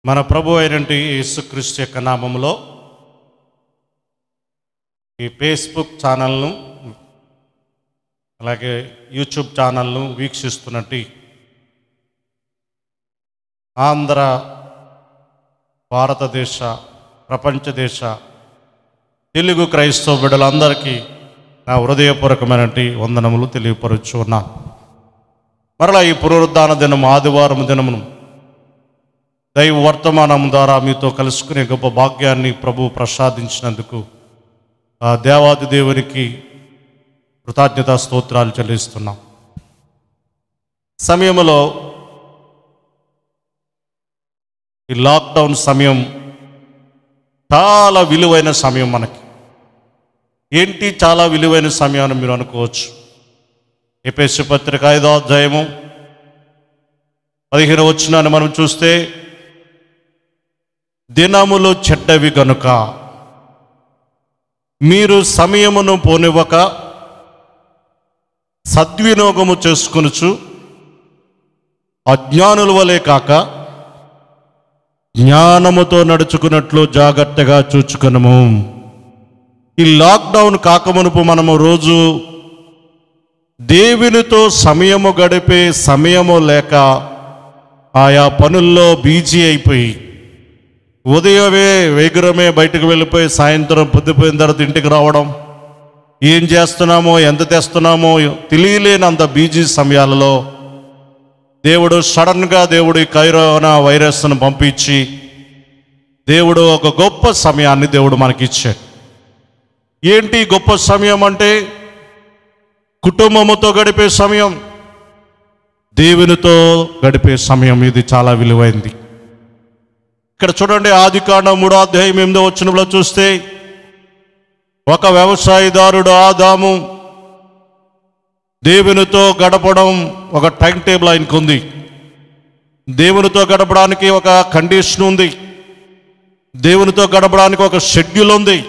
మన ప్రభు అయినటువంటి యేసుక్రీస్తు యొక్క నామములో ఈ ఫేస్బుక్ ఛానల్ను అలాగే యూట్యూబ్ ఛానల్ను వీక్షిస్తున్నట్టు ఆంధ్ర భారతదేశ ప్రపంచ దేశ తెలుగు క్రైస్తవ బిడ్డలందరికీ నా హృదయపూర్వకమైనటువంటి వందనములు తెలియపరచు ఉన్నా మరలా ఈ పునరుద్ధాన దినం ఆదివారం దినమును దైవ వర్తమానం ద్వారా మీతో కలుసుకునే గొప్ప భాగ్యాన్ని ప్రభు ప్రసాదించినందుకు ఆ దేవాది దేవునికి కృతజ్ఞతా స్తోత్రాలు చెల్లిస్తున్నాం సమయంలో ఈ లాక్డౌన్ సమయం చాలా విలువైన సమయం మనకి ఏంటి చాలా విలువైన సమయం అని మీరు అనుకోవచ్చు ఎపేసి పత్రిక ఐదో అధ్యాయము పదిహేను వచ్చినాన్ని మనం చూస్తే దినములు చెడ్డవి గనుక మీరు సమయమును పోనివ్వక సద్వినియోగము చేసుకొనుచు అజ్ఞానుల వలె కాక జ్ఞానముతో నడుచుకున్నట్లు జాగ్రత్తగా చూచుకునము ఈ లాక్డౌన్ కాకమునుపు మనము రోజు దేవునితో సమయము గడిపే సమయము లేక ఆయా పనుల్లో బీజీ అయిపోయి ఉదయమే వేగురమే బయటకు వెళ్ళిపోయి సాయంత్రం పొద్దుపోయిన తర్వాత ఇంటికి రావడం ఏం చేస్తున్నామో ఎంత తెస్తున్నామో తెలియలేనంత బీజీ సమయాలలో దేవుడు సడన్గా దేవుడు ఈ కైరోనా వైరస్ను పంపించి దేవుడు ఒక గొప్ప సమయాన్ని దేవుడు మనకిచ్చాడు ఏంటి ఈ గొప్ప సమయం అంటే కుటుంబముతో గడిపే సమయం దేవునితో గడిపే సమయం ఇది చాలా విలువైంది ఇక్కడ చూడండి ఆది కాండం మూడో అధ్యాయం ఎనిమిదో వచ్చినప్పుడు చూస్తే ఒక వ్యవసాయదారుడు ఆదాము దేవునితో గడపడం ఒక టైం టేబుల్ ఆయనకు ఉంది దేవునితో గడపడానికి ఒక కండిషన్ ఉంది దేవునితో గడపడానికి ఒక షెడ్యూల్ ఉంది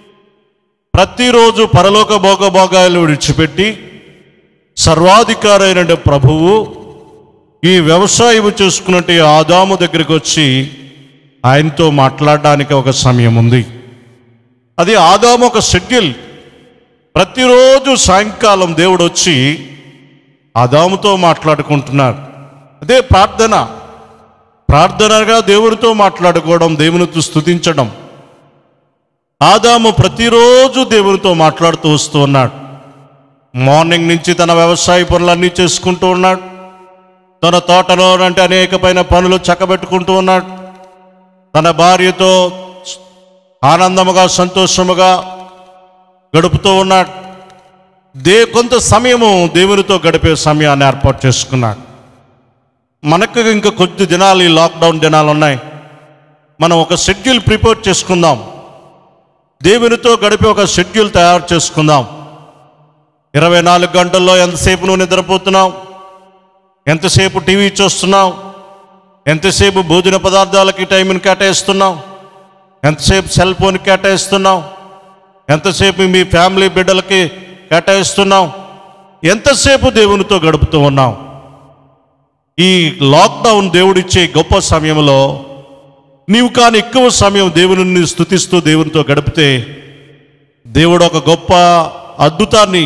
ప్రతిరోజు పరలోక భోగభోగాలు విడిచిపెట్టి సర్వాధికారైన ప్రభువు ఈ వ్యవసాయం చేసుకున్నట్టు ఆదాము దగ్గరికి వచ్చి ఆయనతో మాట్లాడడానికి ఒక సమయం ఉంది అది ఆదాము ఒక షెడ్యూల్ ప్రతిరోజు సాయంకాలం దేవుడు వచ్చి ఆదాముతో మాట్లాడుకుంటున్నాడు అదే ప్రార్థన ప్రార్థనగా దేవునితో మాట్లాడుకోవడం దేవునితో స్తుతించడం ఆదాము ప్రతిరోజు దేవునితో మాట్లాడుతూ వస్తూ ఉన్నాడు మార్నింగ్ నుంచి తన వ్యవసాయ పనులన్నీ చేసుకుంటూ ఉన్నాడు తన తోటలో అంటే అనేకమైన పనులు చక్కబెట్టుకుంటూ ఉన్నాడు తన భార్యతో ఆనందముగా సంతోషముగా గడుపుతూ ఉన్నాడు దే కొంత సమయము దేవునితో గడిపే సమయాన్ని ఏర్పాటు చేసుకున్నాడు మనకు ఇంకా కొద్ది దినాలు ఈ లాక్డౌన్ దినాలు ఉన్నాయి మనం ఒక షెడ్యూల్ ప్రిపేర్ చేసుకుందాం దేవునితో గడిపే ఒక షెడ్యూల్ తయారు చేసుకుందాం ఇరవై నాలుగు గంటల్లో ఎంతసేపు నువ్వు నిద్రపోతున్నావు ఎంతసేపు టీవీ చూస్తున్నావు ఎంతసేపు భోజన పదార్థాలకి టైంని కేటాయిస్తున్నావు ఎంతసేపు సెల్ ఫోన్ కేటాయిస్తున్నావు ఎంతసేపు మీ ఫ్యామిలీ బిడ్డలకి కేటాయిస్తున్నావు ఎంతసేపు దేవునితో గడుపుతూ ఉన్నావు ఈ లాక్డౌన్ దేవుడిచ్చే గొప్ప సమయంలో నీవు కానీ ఎక్కువ సమయం దేవుని స్థుతిస్తూ దేవునితో గడిపితే దేవుడు ఒక గొప్ప అద్భుతాన్ని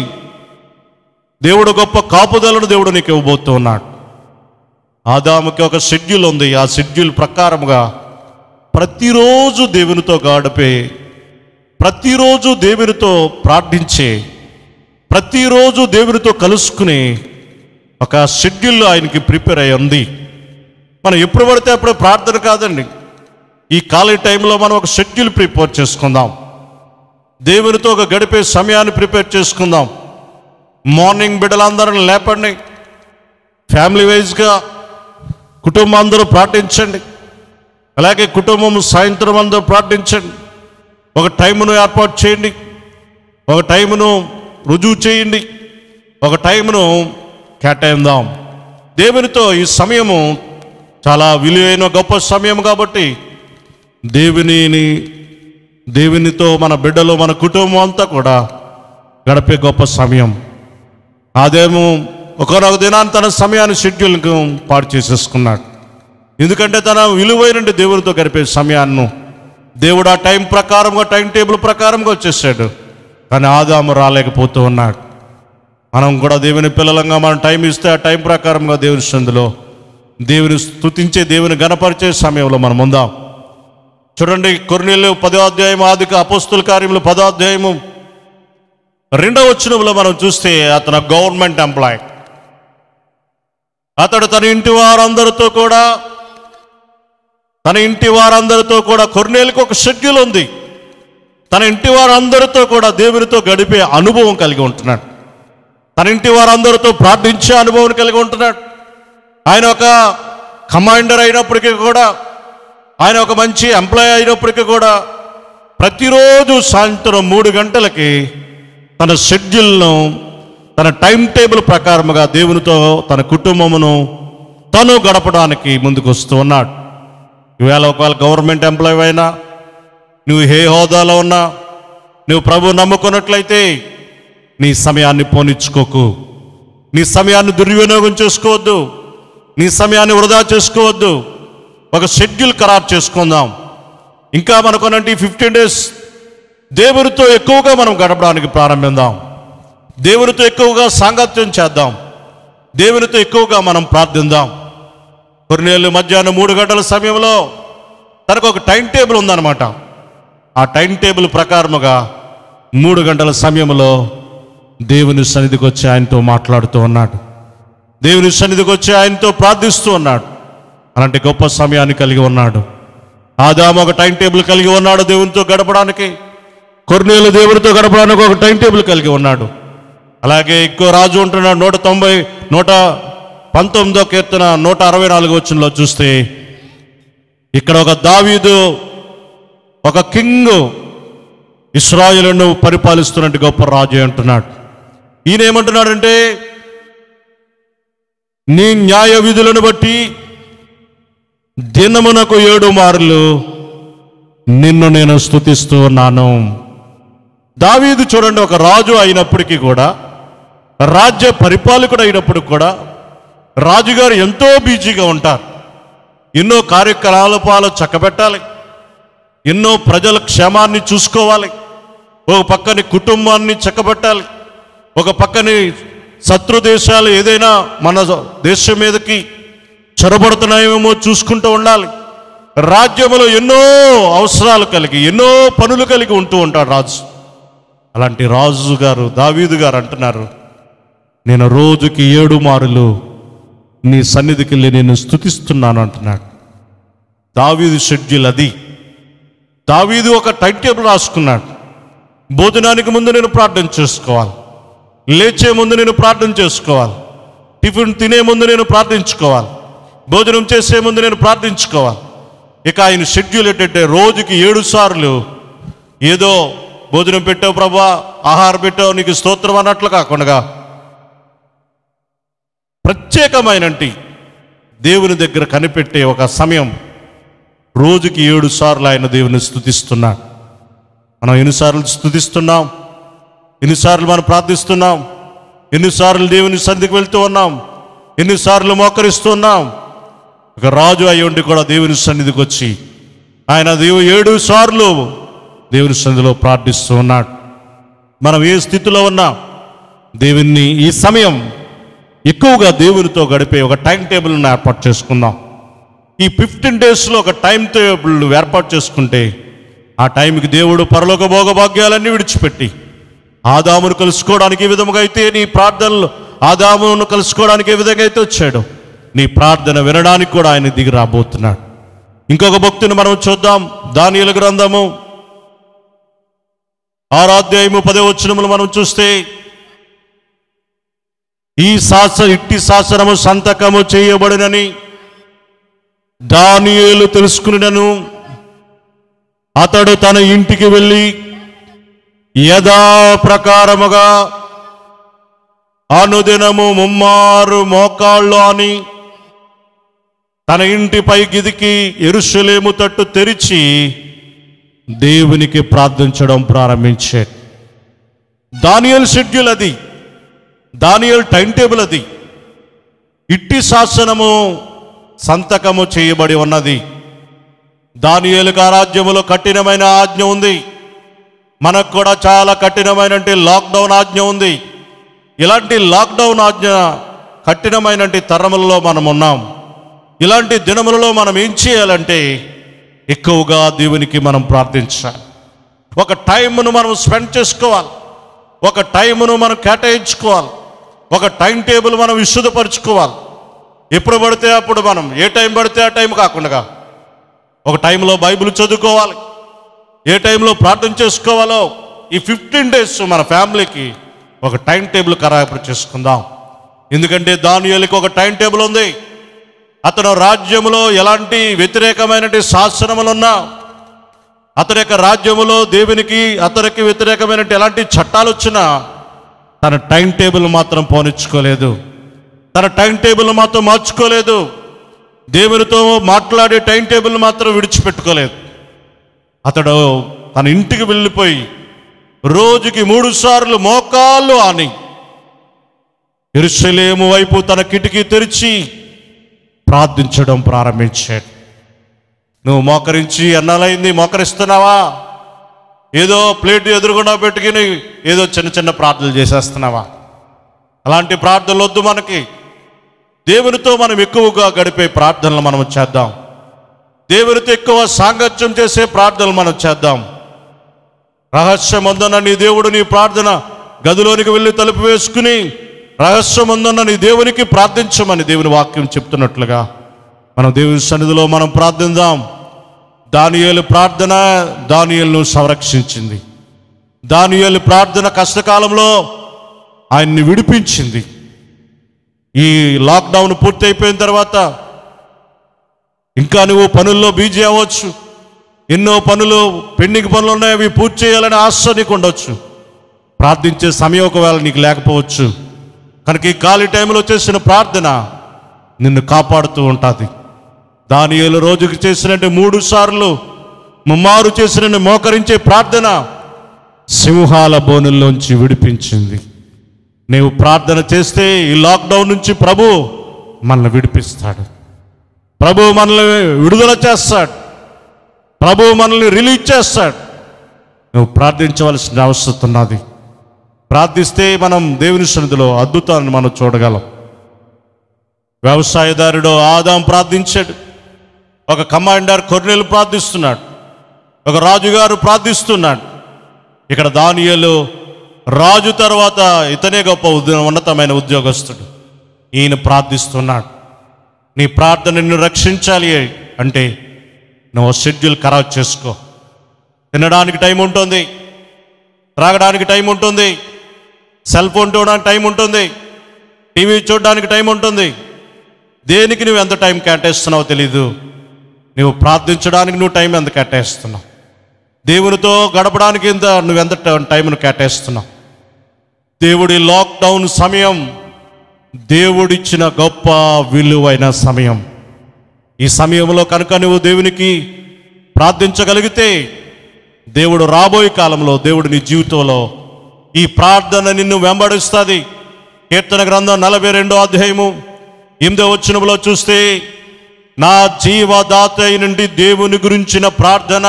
దేవుడు గొప్ప కాపుదలను దేవుడు నీకు ఇవ్వబోతూ ఉన్నాడు ఆదాముకి ఒక షెడ్యూల్ ఉంది ఆ షెడ్యూల్ ప్రకారముగా ప్రతిరోజు దేవునితో గడిపే ప్రతిరోజు దేవునితో ప్రార్థించే ప్రతిరోజు దేవునితో కలుసుకునే ఒక షెడ్యూల్ ఆయనకి ప్రిపేర్ అయి ఉంది మనం ఎప్పుడు పడితే అప్పుడు ప్రార్థన కాదండి ఈ ఖాళీ టైంలో మనం ఒక షెడ్యూల్ ప్రిపేర్ చేసుకుందాం దేవునితో ఒక గడిపే సమయాన్ని ప్రిపేర్ చేసుకుందాం మార్నింగ్ బిడ్డలందరిని లేపండి ఫ్యామిలీ వైజ్గా కుటుంబం అందరూ ప్రార్థించండి అలాగే కుటుంబం సాయంత్రం అందరూ ప్రార్థించండి ఒక టైమును ఏర్పాటు చేయండి ఒక టైమును రుజువు చేయండి ఒక టైమును కేటాయిందాం దేవునితో ఈ సమయము చాలా విలువైన గొప్ప సమయం కాబట్టి దేవునిని దేవునితో మన బిడ్డలు మన కుటుంబం అంతా కూడా గడిపే గొప్ప సమయం అదేమో ఒకనొక దినాన్ని తన సమయాన్ని షెడ్యూల్కి పాడు చేసేసుకున్నాడు ఎందుకంటే తన విలువైన దేవునితో గడిపే సమయాన్ని దేవుడు ఆ టైం ప్రకారంగా టైం టేబుల్ ప్రకారంగా వచ్చేసాడు కానీ ఆదాము రాలేకపోతూ ఉన్నాడు మనం కూడా దేవుని పిల్లలంగా మనం టైం ఇస్తే ఆ టైం ప్రకారంగా దేవుని సందులో దేవుని స్తుతించే దేవుని గణపరిచే సమయంలో మనం ఉందాం చూడండి కొర్నీళ్ళు పదో అధ్యాయం ఆదిక అపోస్తుల కార్యములు పదో అధ్యాయము రెండవ వచనంలో మనం చూస్తే అతను గవర్నమెంట్ ఎంప్లాయ్ అతడు తన ఇంటి వారందరితో కూడా తన ఇంటి వారందరితో కూడా కొర్నేలకు ఒక షెడ్యూల్ ఉంది తన ఇంటి వారందరితో కూడా దేవునితో గడిపే అనుభవం కలిగి ఉంటున్నాడు తన ఇంటి వారందరితో ప్రార్థించే అనుభవం కలిగి ఉంటున్నాడు ఆయన ఒక కమాండర్ అయినప్పటికీ కూడా ఆయన ఒక మంచి ఎంప్లాయ్ అయినప్పటికీ కూడా ప్రతిరోజు సాయంత్రం మూడు గంటలకి తన షెడ్యూల్ను తన టైం టేబుల్ ప్రకారముగా దేవునితో తన కుటుంబమును తను గడపడానికి ముందుకు వస్తూ ఉన్నాడు ఈవేళ ఒకవేళ గవర్నమెంట్ ఎంప్లాయ్ అయినా నువ్వు ఏ హోదాలో ఉన్నా నువ్వు ప్రభు నమ్ముకున్నట్లయితే నీ సమయాన్ని పోనిచ్చుకోకు నీ సమయాన్ని దుర్వినియోగం చేసుకోవద్దు నీ సమయాన్ని వృధా చేసుకోవద్దు ఒక షెడ్యూల్ ఖరారు చేసుకుందాం ఇంకా మనకున్నట్టు ఫిఫ్టీన్ డేస్ దేవునితో ఎక్కువగా మనం గడపడానికి ప్రారంభిద్దాం దేవునితో ఎక్కువగా సాంగత్యం చేద్దాం దేవునితో ఎక్కువగా మనం ప్రార్థిద్దాం కొన్నేళ్ళు మధ్యాహ్నం మూడు గంటల సమయంలో తనకు ఒక టైం టేబుల్ ఉందన్నమాట ఆ టైం టేబుల్ ప్రకారముగా మూడు గంటల సమయంలో దేవుని సన్నిధికి వచ్చి ఆయనతో మాట్లాడుతూ ఉన్నాడు దేవుని సన్నిధికి వచ్చి ఆయనతో ప్రార్థిస్తూ ఉన్నాడు అలాంటి గొప్ప సమయాన్ని కలిగి ఉన్నాడు ఆదాము ఒక టైం టేబుల్ కలిగి ఉన్నాడు దేవునితో గడపడానికి కొర్నేలు దేవునితో గడపడానికి ఒక టైం టేబుల్ కలిగి ఉన్నాడు అలాగే ఎక్కువ రాజు ఉంటున్నాడు నూట తొంభై నూట పంతొమ్మిదో కీర్తన నూట అరవై నాలుగు వచ్చినలో చూస్తే ఇక్కడ ఒక దావీదు ఒక కింగ్ ఇస్రాయిలను పరిపాలిస్తున్నట్టు గొప్ప రాజు అంటున్నాడు ఈయన ఏమంటున్నాడంటే నీ న్యాయ విధులను బట్టి దినమునకు ఏడు మార్లు నిన్ను నేను స్తుతిస్తూ ఉన్నాను దావీదు చూడండి ఒక రాజు అయినప్పటికీ కూడా రాజ్య పరిపాలకుడు అయినప్పుడు కూడా రాజుగారు ఎంతో బిజీగా ఉంటారు ఎన్నో కార్యకలాపాలు చక్కబెట్టాలి ఎన్నో ప్రజల క్షేమాన్ని చూసుకోవాలి ఒక పక్కని కుటుంబాన్ని చక్కబెట్టాలి ఒక పక్కని శత్రు దేశాలు ఏదైనా మన దేశం మీదకి చొరబడుతున్నాయేమో చూసుకుంటూ ఉండాలి రాజ్యములో ఎన్నో అవసరాలు కలిగి ఎన్నో పనులు కలిగి ఉంటూ ఉంటాడు రాజు అలాంటి రాజు గారు దావీదు గారు అంటున్నారు నేను రోజుకి ఏడు మారులు నీ సన్నిధికి వెళ్ళి నేను స్థుతిస్తున్నాను అంటున్నాడు దావీదు షెడ్యూల్ అది దావీదు ఒక టైం టేబుల్ రాసుకున్నాడు భోజనానికి ముందు నేను ప్రార్థన చేసుకోవాలి లేచే ముందు నేను ప్రార్థన చేసుకోవాలి టిఫిన్ తినే ముందు నేను ప్రార్థించుకోవాలి భోజనం చేసే ముందు నేను ప్రార్థించుకోవాలి ఇక ఆయన షెడ్యూల్ ఏంటంటే రోజుకి ఏడు సార్లు ఏదో భోజనం పెట్టావు ప్రభా ఆహారం పెట్టావు నీకు స్తోత్రం అన్నట్లు కాకుండా ప్రత్యేకమైనటి దేవుని దగ్గర కనిపెట్టే ఒక సమయం రోజుకి ఏడు సార్లు ఆయన దేవుని స్తుతిస్తున్నాడు మనం ఎన్నిసార్లు స్తుతిస్తున్నాం ఎన్నిసార్లు మనం ప్రార్థిస్తున్నాం ఎన్నిసార్లు దేవుని సన్నిధికి వెళ్తూ ఉన్నాం ఎన్నిసార్లు మోకరిస్తున్నాం ఒక రాజు అయి ఉండి కూడా దేవుని సన్నిధికి వచ్చి ఆయన దేవు ఏడు సార్లు దేవుని సన్నిధిలో ప్రార్థిస్తూ ఉన్నాడు మనం ఏ స్థితిలో ఉన్నా దేవుణ్ణి ఈ సమయం ఎక్కువగా దేవునితో గడిపే ఒక టైం టేబుల్ని ఏర్పాటు చేసుకుందాం ఈ ఫిఫ్టీన్ డేస్లో ఒక టైం టేబుల్ ఏర్పాటు చేసుకుంటే ఆ టైంకి దేవుడు పరలోక భోగభాగ్యాలన్నీ విడిచిపెట్టి ఆదామును కలుసుకోవడానికి ఏ విధముగా అయితే నీ ప్రార్థనలు ఆదామును కలుసుకోవడానికి ఏ విధంగా అయితే వచ్చాడు నీ ప్రార్థన వినడానికి కూడా ఆయన దిగి రాబోతున్నాడు ఇంకొక భక్తిని మనం చూద్దాం దానియల గ్రంథము ఆరాధ్యాయము పదే వచ్చినములు మనం చూస్తే ఈ శాస ఇట్టి శాసనము సంతకము చేయబడినని దానియేలు తెలుసుకునినను అతడు తన ఇంటికి వెళ్ళి యథాప్రకారముగా అనుదినము ముమ్మారు మోకాళ్ళు అని తన ఇంటిపై గిదికి ఎరుషలేము తట్టు తెరిచి దేవునికి ప్రార్థించడం ప్రారంభించాడు దానియల్ షెడ్యూల్ అది దానియల్ టైం టేబుల్ అది ఇట్టి శాసనము సంతకము చేయబడి ఉన్నది దానియేలుకు ఆ రాజ్యములో కఠినమైన ఆజ్ఞ ఉంది మనకు కూడా చాలా కఠినమైన లాక్డౌన్ ఆజ్ఞ ఉంది ఇలాంటి లాక్డౌన్ ఆజ్ఞ కఠినమైన తరములలో మనం ఉన్నాం ఇలాంటి దినములలో మనం ఏం చేయాలంటే ఎక్కువగా దేవునికి మనం ప్రార్థించాలి ఒక టైంను మనం స్పెండ్ చేసుకోవాలి ఒక టైంను మనం కేటాయించుకోవాలి ఒక టైం టేబుల్ మనం విశుద్ధపరచుకోవాలి ఎప్పుడు పడితే అప్పుడు మనం ఏ టైం పడితే ఆ టైం కాకుండా ఒక టైంలో బైబిల్ చదువుకోవాలి ఏ టైంలో ప్రార్థన చేసుకోవాలో ఈ ఫిఫ్టీన్ డేస్ మన ఫ్యామిలీకి ఒక టైం టేబుల్ ఖరారు చేసుకుందాం ఎందుకంటే దానియాలకి ఒక టైం టేబుల్ ఉంది అతను రాజ్యములో ఎలాంటి వ్యతిరేకమైన శాసనములున్నా అతని యొక్క రాజ్యములో దేవునికి అతనికి వ్యతిరేకమైన ఎలాంటి చట్టాలు వచ్చినా తన టైం టేబుల్ మాత్రం పోనిచ్చుకోలేదు తన టైం టేబుల్ మాత్రం మార్చుకోలేదు దేవునితో మాట్లాడే టైం టేబుల్ మాత్రం విడిచిపెట్టుకోలేదు అతడు తన ఇంటికి వెళ్ళిపోయి రోజుకి మూడు సార్లు మోకాళ్ళు ఆని ఎరుసలేము వైపు తన కిటికీ తెరిచి ప్రార్థించడం ప్రారంభించాడు నువ్వు మోకరించి ఎన్నాలైంది మోకరిస్తున్నావా ఏదో ప్లేట్ ఎదురుగుండా పెట్టుకుని ఏదో చిన్న చిన్న ప్రార్థనలు చేసేస్తున్నావా అలాంటి ప్రార్థనలు వద్దు మనకి దేవునితో మనం ఎక్కువగా గడిపే ప్రార్థనలు మనం చేద్దాం దేవునితో ఎక్కువ సాంగత్యం చేసే ప్రార్థనలు మనం చేద్దాం రహస్యమందున్న నీ దేవుడు నీ ప్రార్థన గదిలోనికి వెళ్ళి తలుపు వేసుకుని రహస్యమందున్న నీ దేవునికి ప్రార్థించమని దేవుని వాక్యం చెప్తున్నట్లుగా మనం దేవుని సన్నిధిలో మనం ప్రార్థిద్దాం దానియేలు ప్రార్థన దానియేలును సంరక్షించింది దానియేలు ప్రార్థన కష్టకాలంలో ఆయన్ని విడిపించింది ఈ లాక్డౌన్ పూర్తి అయిపోయిన తర్వాత ఇంకా నువ్వు పనుల్లో బిజీ అవ్వచ్చు ఎన్నో పనులు పెండింగ్ పనులు ఉన్నాయి అవి పూర్తి చేయాలని ఆశ నీకు ఉండొచ్చు ప్రార్థించే సమయం ఒకవేళ నీకు లేకపోవచ్చు కనుక ఈ ఖాళీ టైంలో చేసిన ప్రార్థన నిన్ను కాపాడుతూ ఉంటుంది దానియేలు రోజుకి చేసినట్టు మూడు సార్లు ముమ్మారు చేసిన మోకరించే ప్రార్థన సింహాల బోనుల్లోంచి విడిపించింది నీవు ప్రార్థన చేస్తే ఈ లాక్డౌన్ నుంచి ప్రభు మనల్ని విడిపిస్తాడు ప్రభు మనల్ని విడుదల చేస్తాడు ప్రభు మనల్ని రిలీజ్ చేస్తాడు నువ్వు ప్రార్థించవలసిన అవసరం ఉన్నది ప్రార్థిస్తే మనం దేవుని సన్నిధిలో అద్భుతాన్ని మనం చూడగలం వ్యవసాయదారుడు ఆదాం ప్రార్థించాడు ఒక కమాండర్ కొర్నెలు ప్రార్థిస్తున్నాడు ఒక రాజుగారు ప్రార్థిస్తున్నాడు ఇక్కడ దానియేలు రాజు తర్వాత ఇతనే గొప్ప ఉద్య- ఉన్నతమైన ఉద్యోగస్తుడు ఈయన ప్రార్థిస్తున్నాడు నీ ప్రార్థన నిన్ను రక్షించాలి అంటే నువ్వు షెడ్యూల్ ఖరాబ్ చేసుకో తినడానికి టైం ఉంటుంది త్రాగడానికి టైం ఉంటుంది సెల్ ఫోన్ చూడడానికి టైం ఉంటుంది టీవీ చూడడానికి టైం ఉంటుంది దేనికి నువ్వు ఎంత టైం కేటాయిస్తున్నావో తెలీదు నువ్వు ప్రార్థించడానికి నువ్వు టైం ఎంత కేటాయిస్తున్నావు దేవునితో గడపడానికి ఎంత నువ్వు ఎంత ట- టైంను కేటాయిస్తున్నావు దేవుడి లాక్డౌన్ సమయం దేవుడిచ్చిన గొప్ప విలువైన సమయం ఈ సమయంలో కనుక నువ్వు దేవునికి ప్రార్థించగలిగితే దేవుడు రాబోయే కాలంలో దేవుడు నీ జీవితంలో ఈ ప్రార్థన నిన్ను వెంబడిస్తుంది కీర్తన గ్రంథం నలభై రెండో అధ్యాయము ఎనిమిదో వచనంలో చూస్తే నా జీవదాత నుండి దేవుని గురించిన ప్రార్థన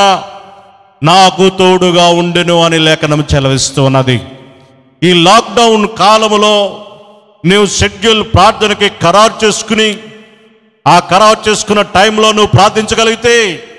నాకు తోడుగా ఉండెను అని లేఖనం చెలవిస్తున్నది ఈ లాక్డౌన్ కాలములో నీవు షెడ్యూల్ ప్రార్థనకి ఖరారు చేసుకుని ఆ ఖరారు చేసుకున్న టైంలో నువ్వు ప్రార్థించగలిగితే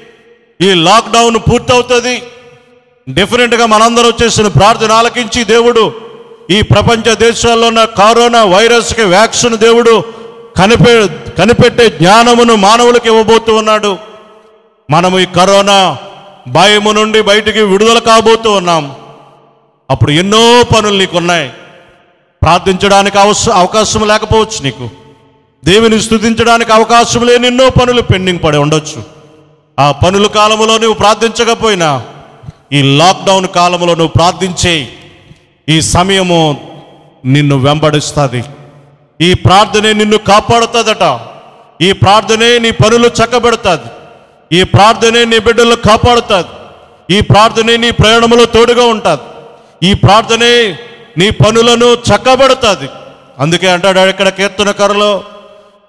ఈ లాక్డౌన్ పూర్తవుతుంది డెఫినెట్గా మనందరం చేసిన ప్రార్థన ఆలకించి దేవుడు ఈ ప్రపంచ దేశాల్లో ఉన్న కరోనా వైరస్కి వ్యాక్సిన్ దేవుడు కనిపె కనిపెట్టే జ్ఞానమును మానవులకు ఇవ్వబోతూ ఉన్నాడు మనము ఈ కరోనా భయము నుండి బయటికి విడుదల కాబోతూ ఉన్నాం అప్పుడు ఎన్నో పనులు నీకు ఉన్నాయి ప్రార్థించడానికి అవస అవకాశం లేకపోవచ్చు నీకు దేవుని స్థుతించడానికి అవకాశం లేని ఎన్నో పనులు పెండింగ్ పడి ఉండొచ్చు ఆ పనుల కాలంలో నువ్వు ప్రార్థించకపోయినా ఈ లాక్డౌన్ కాలంలో నువ్వు ప్రార్థించే ఈ సమయము నిన్ను వెంబడిస్తుంది ఈ ప్రార్థనే నిన్ను కాపాడుతుందట ఈ ప్రార్థనే నీ పనులు చక్కబెడుతుంది ఈ ప్రార్థనే నీ బిడ్డలను కాపాడుతుంది ఈ ప్రార్థనే నీ ప్రయాణంలో తోడుగా ఉంటుంది ఈ ప్రార్థనే నీ పనులను చక్కబెడుతుంది అందుకే అంటాడు ఇక్కడ కీర్తనకారులో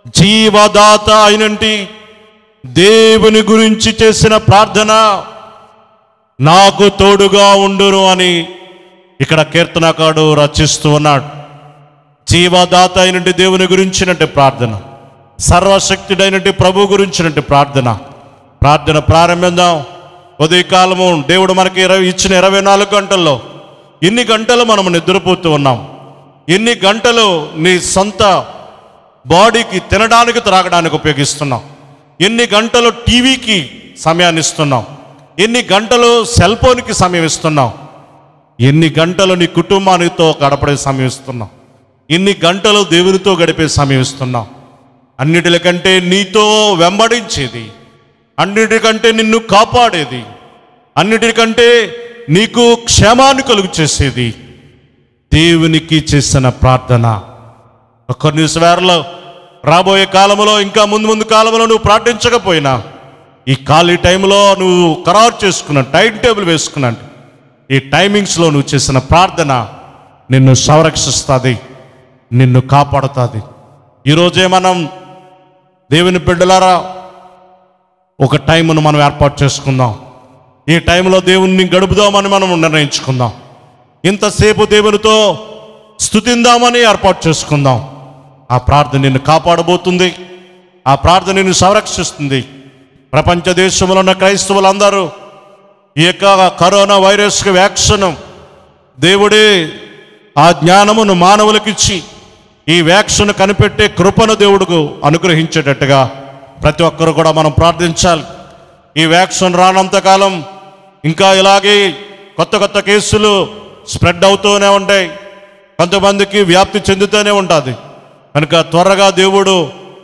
జీవదాత అయినంటి దేవుని గురించి చేసిన ప్రార్థన నాకు తోడుగా ఉండును అని ఇక్కడ కీర్తనకాడు రచిస్తూ ఉన్నాడు జీవదాత అయినటి దేవుని గురించినట్టు ప్రార్థన సర్వశక్తుడైనటి ప్రభు గురించినట్టు ప్రార్థన ప్రార్థన ప్రారంభిద్దాం ఉదయకాలము దేవుడు మనకి ఇరవై ఇచ్చిన ఇరవై నాలుగు గంటల్లో ఎన్ని గంటలు మనం నిద్రపోతూ ఉన్నాం ఎన్ని గంటలు నీ సొంత బాడీకి తినడానికి త్రాగడానికి ఉపయోగిస్తున్నాం ఎన్ని గంటలు టీవీకి సమయాన్ని ఇస్తున్నాం ఎన్ని గంటలు సెల్ ఫోన్కి సమయం ఇస్తున్నాం ఎన్ని గంటలు నీ కుటుంబానితో గడపడే సమయం ఇస్తున్నాం ఎన్ని గంటలు దేవునితో గడిపే సమయం ఇస్తున్నాం అన్నిటికంటే నీతో వెంబడించేది అన్నిటికంటే నిన్ను కాపాడేది అన్నిటికంటే నీకు క్షేమాన్ని కలుగు చేసేది దేవునికి చేసిన ప్రార్థన కొన్ని స్వేర్లో రాబోయే కాలంలో ఇంకా ముందు ముందు కాలంలో నువ్వు ప్రార్థించకపోయినా ఈ ఖాళీ టైంలో నువ్వు ఖరారు చేసుకున్న టైం టేబుల్ వేసుకున్నాను ఈ టైమింగ్స్లో నువ్వు చేసిన ప్రార్థన నిన్ను సంరక్షిస్తుంది నిన్ను కాపాడుతుంది ఈరోజే మనం దేవుని బిడ్డలారా ఒక టైంను మనం ఏర్పాటు చేసుకుందాం ఈ టైంలో దేవుణ్ణి గడుపుదామని మనం నిర్ణయించుకుందాం ఇంతసేపు దేవునితో స్తుతిందామని ఏర్పాటు చేసుకుందాం ఆ ప్రార్థన నిన్ను కాపాడబోతుంది ఆ ప్రార్థన నిన్ను సంరక్షిస్తుంది ప్రపంచ దేశంలో ఉన్న క్రైస్తవులందరూ ఈ యొక్క కరోనా వైరస్కి వ్యాక్సిన్ దేవుడే ఆ జ్ఞానమును మానవులకిచ్చి ఈ వ్యాక్సిన్ కనిపెట్టే కృపను దేవుడుకు అనుగ్రహించేటట్టుగా ప్రతి ఒక్కరు కూడా మనం ప్రార్థించాలి ఈ వ్యాక్సిన్ రానంతకాలం ఇంకా ఇలాగే కొత్త కొత్త కేసులు స్ప్రెడ్ అవుతూనే ఉంటాయి కొంతమందికి వ్యాప్తి చెందుతూనే ఉంటుంది కనుక త్వరగా దేవుడు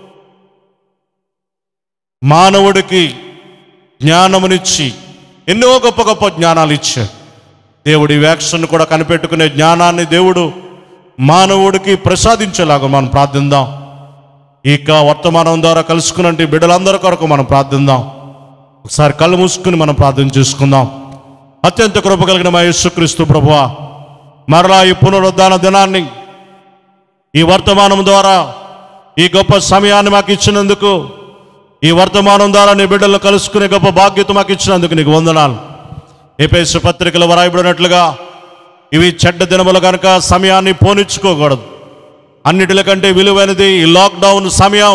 మానవుడికి జ్ఞానమునిచ్చి ఎన్నో గొప్ప గొప్ప జ్ఞానాలు ఇచ్చాడు దేవుడి వ్యాక్సిన్ కూడా కనిపెట్టుకునే జ్ఞానాన్ని దేవుడు మానవుడికి ప్రసాదించేలాగా మనం ప్రార్థిద్దాం ఇక వర్తమానం ద్వారా కలుసుకున్నట్టు బిడ్డలందరి కొరకు మనం ప్రార్థిద్దాం ఒకసారి కళ్ళు మూసుకుని మనం ప్రార్థన చేసుకుందాం అత్యంత కృప కలిగిన మా యేసుక్రీస్తు ప్రభువా మరలా ఈ పునరుద్ధాన దినాన్ని ఈ వర్తమానం ద్వారా ఈ గొప్ప సమయాన్ని మాకు ఇచ్చినందుకు ఈ వర్తమానం ద్వారా నీ బిడ్డలను కలుసుకునే గొప్ప బాధ్యత మాకు ఇచ్చినందుకు నీకు వందనాలు ఏపేసు పత్రికలు వరాయబడినట్లుగా ఇవి చెడ్డ దినములు కనుక సమయాన్ని పోనిచ్చుకోకూడదు అన్నిటికంటే విలువైనది ఈ లాక్డౌన్ సమయం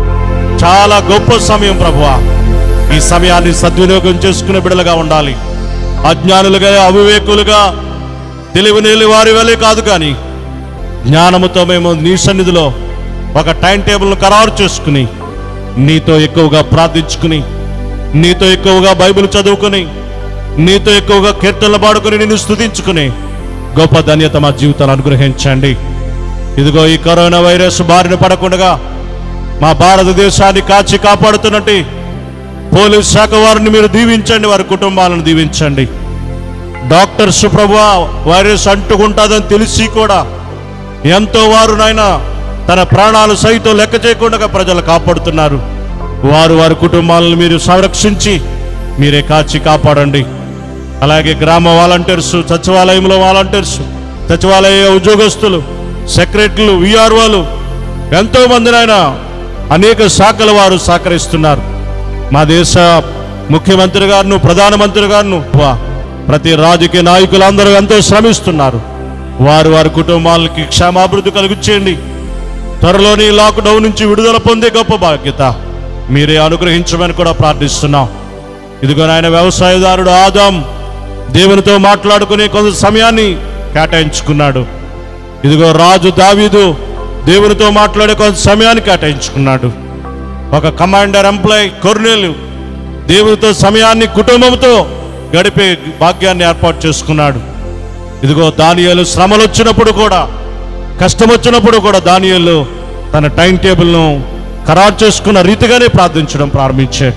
చాలా గొప్ప సమయం ప్రభువా ఈ సమయాన్ని సద్వినియోగం చేసుకునే బిడ్డలుగా ఉండాలి అజ్ఞానులుగా అవివేకులుగా తెలివినేలి వారి వలె కాదు కానీ జ్ఞానముతో మేము నీ సన్నిధిలో ఒక టైం టేబుల్ను ఖరారు చేసుకుని నీతో ఎక్కువగా ప్రార్థించుకుని నీతో ఎక్కువగా బైబిల్ చదువుకుని నీతో ఎక్కువగా కీర్తనలు పాడుకుని నిన్ను స్తుతించుకుని గొప్ప ధన్యత మా జీవితాన్ని అనుగ్రహించండి ఇదిగో ఈ కరోనా వైరస్ బారిన పడకుండా మా భారతదేశాన్ని కాచి కాపాడుతున్నట్టు పోలీస్ శాఖ వారిని మీరు దీవించండి వారి కుటుంబాలను దీవించండి డాక్టర్స్ ప్రభు వైరస్ అంటుకుంటుందని తెలిసి కూడా ఎంతో వారు నాయన తన ప్రాణాలు సైతం లెక్క చేయకుండా ప్రజలు కాపాడుతున్నారు వారు వారి కుటుంబాలను మీరు సంరక్షించి మీరే కాచి కాపాడండి అలాగే గ్రామ వాలంటీర్స్ సచివాలయంలో వాలంటీర్స్ సచివాలయ ఉద్యోగస్తులు సెక్రటరీలు విఆర్ఓలు ఎంతో మందినైనా అనేక శాఖల వారు సహకరిస్తున్నారు మా దేశ ముఖ్యమంత్రి గారును ప్రధానమంత్రి గారును వా, ప్రతి రాజకీయ నాయకులందరూ ఎంతో శ్రమిస్తున్నారు వారు వారి కుటుంబాలకి క్షేమాభివృద్ధి కలిగించేయండి త్వరలోని లాక్డౌన్ నుంచి విడుదల పొందే గొప్ప బాధ్యత మీరే అనుగ్రహించమని కూడా ప్రార్థిస్తున్నాం ఇదిగో నాయన వ్యవసాయదారుడు ఆదాం దేవునితో మాట్లాడుకునే కొంత సమయాన్ని కేటాయించుకున్నాడు ఇదిగో రాజు దావీదు దేవునితో మాట్లాడే కొంత సమయాన్ని కేటాయించుకున్నాడు ఒక కమాండర్ ఎంప్లాయ్ కొర్నేలు దేవునితో సమయాన్ని కుటుంబంతో గడిపే భాగ్యాన్ని ఏర్పాటు చేసుకున్నాడు ఇదిగో దానియాలు శ్రమలు వచ్చినప్పుడు కూడా కష్టం వచ్చినప్పుడు కూడా దానియాలు తన టైం టేబుల్ను ఖరారు చేసుకున్న రీతిగానే ప్రార్థించడం ప్రారంభించాడు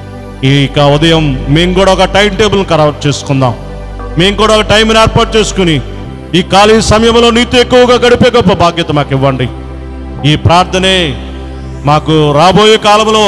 ఇక ఉదయం మేము కూడా ఒక టైం టేబుల్ ఖరారు చేసుకుందాం మేము కూడా ఒక టైంని ఏర్పాటు చేసుకుని ఈ ఖాళీ సమయంలో నీతో ఎక్కువగా గడిపే గొప్ప బాధ్యత మాకు ఇవ్వండి ఈ ప్రార్థనే మాకు రాబోయే కాలంలో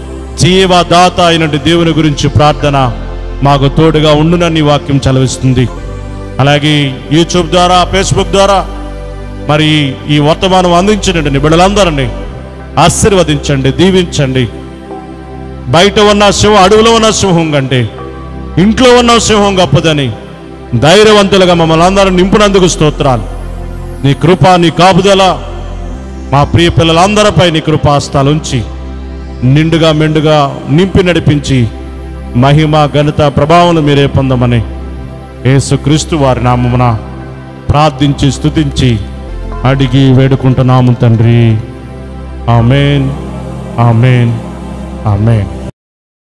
జీవదాత అయినటువంటి దేవుని గురించి ప్రార్థన మాకు తోడుగా ఉండునని ఈ వాక్యం చలవిస్తుంది అలాగే యూట్యూబ్ ద్వారా ఫేస్బుక్ ద్వారా మరి ఈ వర్తమానం అందించినటువంటి బిడ్డలందరినీ ఆశీర్వదించండి దీవించండి బయట ఉన్న సింహం అడవిలో ఉన్న సింహం కంటే ఇంట్లో ఉన్న సింహం గొప్పదని ధైర్యవంతులుగా మమ్మల్ని అందరూ నింపునందుకు స్తోత్రాలు నీ కృప నీ కాపుదల మా ప్రియ పిల్లలందరిపై నీ కృపాస్తాలు ఉంచి నిండుగా మెండుగా నింపి నడిపించి మహిమ ఘనత ప్రభావం మీరే పొందమని యేసుక్రీస్తు వారి నామమున ప్రార్థించి స్తుతించి అడిగి వేడుకుంటున్నాము తండ్రి ఆమెన్ ఆమెన్ ఆమెన్